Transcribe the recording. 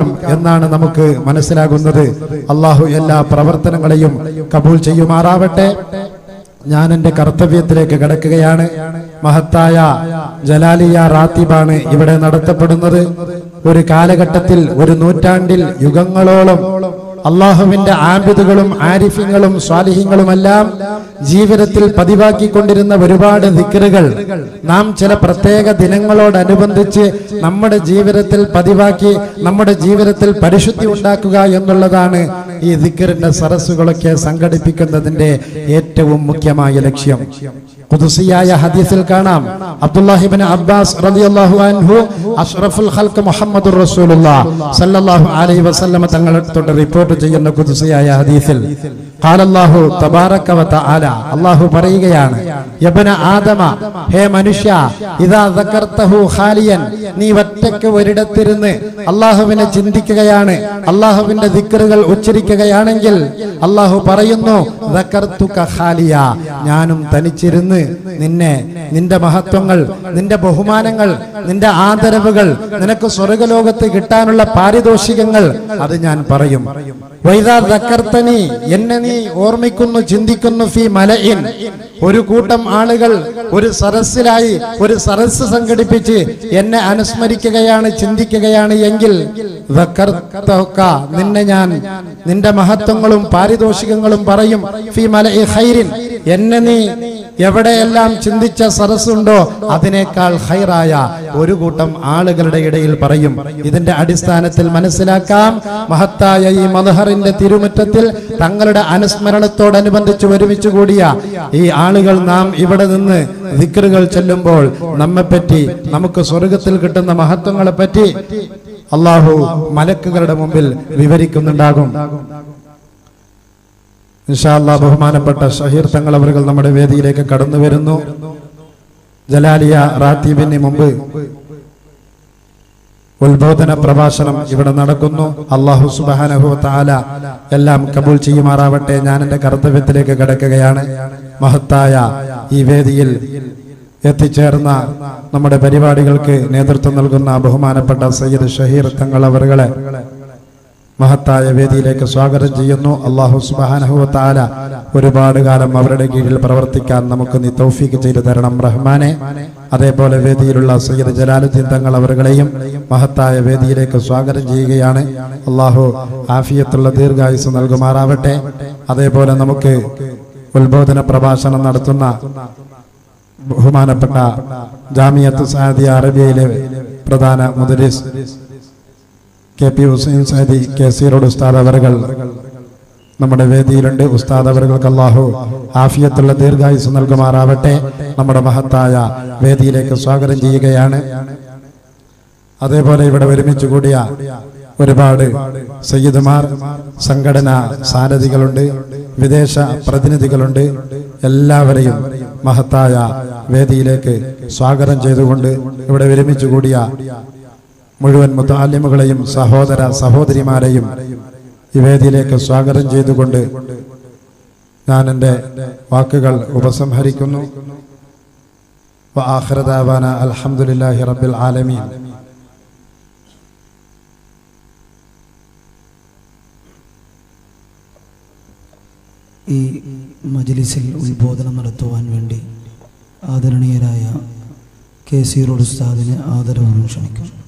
എന്നാണ് നമുക്ക് മനസ്സിലാകുന്നത് അള്ളാഹു എല്ലാ പ്രവർത്തനങ്ങളെയും കബൂൽ ചെയ്യുമാറാവട്ടെ ഞാൻ എന്റെ കർത്തവ്യത്തിലേക്ക് കിടക്കുകയാണ് മഹത്തായ ജലാലിയ റാത്തിബാണ് ഇവിടെ നടത്തപ്പെടുന്നത് ഒരു കാലഘട്ടത്തിൽ ഒരു നൂറ്റാണ്ടിൽ യുഗങ്ങളോളം അള്ളാഹുവിന്റെ ആബിദുകളും ആരിഫ്യങ്ങളും സ്വാലിഹ്യങ്ങളുമെല്ലാം ജീവിതത്തിൽ പതിവാക്കിക്കൊണ്ടിരുന്ന ഒരുപാട് ദിക്കറുകൾ നാം ചില പ്രത്യേക ദിനങ്ങളോടനുബന്ധിച്ച് നമ്മുടെ ജീവിതത്തിൽ പതിവാക്കി നമ്മുടെ ജീവിതത്തിൽ പരിശുദ്ധി ഉണ്ടാക്കുക എന്നുള്ളതാണ് ഈ ദിക്കറിന്റെ സരസ്സുകളൊക്കെ സംഘടിപ്പിക്കുന്നതിന്റെ ഏറ്റവും മുഖ്യമായ ലക്ഷ്യം ഖുദ്സിയായ ഹദീസിൽ കാണാം അബ്ദുല്ലാഹിബ്നു അബ്ബാസ് റളിയല്ലാഹു അൻഹു അഷ്റഫുൽ ഖൽഖ് മുഹമ്മദുർ റസൂലുള്ളാഹ് സല്ലല്ലാഹു അലൈഹി വസല്ലമ തങ്ങൾ തൊട്ട് റിപ്പോർട്ട് ചെയ്യുന്ന ഖുദ്സിയായ ഹദീസിൽ ഖാല അല്ലാഹു തബാറക വ തആല അല്ലാഹു പറയുകയാണ് യബ്ന ആദമ ഹേ മനുഷ്യ ഇദാ ദക്കർതഹു ഖാലിയൻ നീ ഒറ്റയ്ക്ക് ഒരിടത്തിരുന്ന് അള്ളാഹുവിനെ ചിന്തിക്കുകയാണ് അള്ളാഹുവിന്റെ ദിക്റുകൾ ഉച്ചരിക്കുകയാണെങ്കിൽ അള്ളാഹു പറയുന്നു ദക്കർതുക ഖാലിയ ഞാനും തനിച്ചിരുന്ന് നിന്നെ നിന്റെ മഹത്വങ്ങൾ നിന്റെ ബഹുമാനങ്ങൾ നിന്റെ ആദരവുകൾ നിനക്ക് സ്വർഗലോകത്ത് കിട്ടാനുള്ള പാരിതോഷികങ്ങൾ അത് ഞാൻ പറയും വൈദാ ദക്കർത്തനി എന്നെ നീ ഓർമ്മിക്കുന്നു ചിന്തിക്കുന്നു ഫി മലയിൻ ഒരു കൂട്ടം ആളുകൾ ഒരു സരസ്സിലായി ഒരു സരസ് സംഘടിപ്പിച്ച് എന്നെ അനുസ്മരിക്കുകയാണ് ചിന്തിക്കുകയാണ് എങ്കിൽ ദക്കർത്തക, നിന്നെ ഞാൻ നിന്റെ മഹത്വങ്ങളും പാരിതോഷികങ്ങളും പറയും ഫി മലഇ ഖൈരിൻ എന്നെ നീ എവിടെയെല്ലാം ചിന്തിച്ച സരസ്സുണ്ടോ അതിനേക്കാൾ ഹൈറായ ഒരു കൂട്ടം ആളുകളുടെ ഇടയിൽ പറയും ഇതിന്റെ അടിസ്ഥാനത്തിൽ മനസ്സിലാക്കാം മഹത്തായ ഈ മധഹറിന്റെ തിരുമുറ്റത്തിൽ തങ്ങളുടെ അനുസ്മരണത്തോടനുബന്ധിച്ച് ഒരുമിച്ച് കൂടിയ ഈ ആളുകൾ നാം ഇവിടെ നിന്ന് ദിക്കറുകൾ ചെല്ലുമ്പോൾ നമ്മെപ്പറ്റി നമുക്ക് സ്വർഗത്തിൽ കിട്ടുന്ന മഹത്വങ്ങളെ പറ്റി അള്ളാഹു മലക്കുകളുടെ മുമ്പിൽ വിവരിക്കുന്നുണ്ടാകും ഇൻഷാല്ലാ ബഹുമാനപ്പെട്ട ഷഹീർ തങ്ങൾ അവർ നമ്മുടെ വേദിയിലേക്ക് കടന്നു വരുന്നു ജലാലിയ റാത്തീബിന് മുമ്പ് ഉത്ബോധന പ്രഭാഷണം ഇവിടെ നടക്കുന്നു അള്ളാഹു സുബാനഹു താല എല്ലാം കബൂൽ ചെയ്യുമാറാവട്ടെ ഞാൻ എന്റെ കർത്തവ്യത്തിലേക്ക് കിടക്കുകയാണ് മഹത്തായ ഈ വേദിയിൽ എത്തിച്ചേർന്ന നമ്മുടെ പരിപാടികൾക്ക് നേതൃത്വം നൽകുന്ന ബഹുമാനപ്പെട്ട സയ്യിദ് ഷഹീർ തങ്ങൾ അവറുകളെ മഹത്തായ വേദിയിലേക്ക് സ്വാഗതം ചെയ്യുന്നു അള്ളാഹു സുബാനഹുവ താല ഒരുപാട് കാലം അവരുടെ കീഴിൽ പ്രവർത്തിക്കാൻ നമുക്ക് നീ തൗഫീക്ക് ചെയ്തു തരണം റഹ്മാനെ അതേപോലെ വേദിയിലുള്ള സയ്യിദ് ജലാലുദ്ദീൻ തങ്ങൾ അവരുകളെയും മഹത്തായ വേദിയിലേക്ക് സ്വാഗതം ചെയ്യുകയാണ് അള്ളാഹു ആഫിയത്തുള്ള ദീർഘായുസ് നൽകുമാറാവട്ടെ അതേപോലെ നമുക്ക് ഉത്ബോധന പ്രഭാഷണം നടത്തുന്ന ബഹുമാനപ്പെട്ട ജാമിയത്ത് സാദിയ അറബിയയിലെ പ്രധാന മുദരിസ് K P Hussain Saadi K സീറോഡ് ഉസ്താദ് അവറുകൾ നമ്മുടെ വേദിയിലുണ്ട് ഉസ്താദ് അവറുകൾക്ക് അള്ളാഹു ആഫിയത്തുള്ള ദീർഘായുസ് നൽകുമാറാവട്ടെ നമ്മുടെ മഹത്തായ വേദിയിലേക്ക് സ്വാഗതം ചെയ്യുകയാണ് അതേപോലെ ഇവിടെ ഒരുമിച്ച് കൂടിയ ഒരുപാട് സയ്യിദുമാർ സംഘടനാ സാരഥികളുണ്ട് വിദേശ പ്രതിനിധികളുണ്ട് എല്ലാവരെയും മഹത്തായ വേദിയിലേക്ക് സ്വാഗതം ചെയ്തുകൊണ്ട് ഇവിടെ ഒരുമിച്ച് കൂടിയ മുഴുവൻ മുത്താലിമുകളെയും സഹോദര സഹോദരിമാരെയും ഈ വേദിയിലേക്ക് സ്വാഗതം ചെയ്തുകൊണ്ട് ഞാൻ എൻ്റെ വാക്കുകൾ ഉപസംഹരിക്കുന്നു വആഖിറദാവാന അൽഹംദുലില്ലാഹി റബ്ബിൽ ആലമീൻ ഈ മജ്ലിസിൽ ഉത്ബോധനം നടത്തുവാൻ വേണ്ടി ആദരണീയരായ കെ സി റോഡ് ഉസ്താദിനെ ആദരവോടും ക്ഷണിക്കും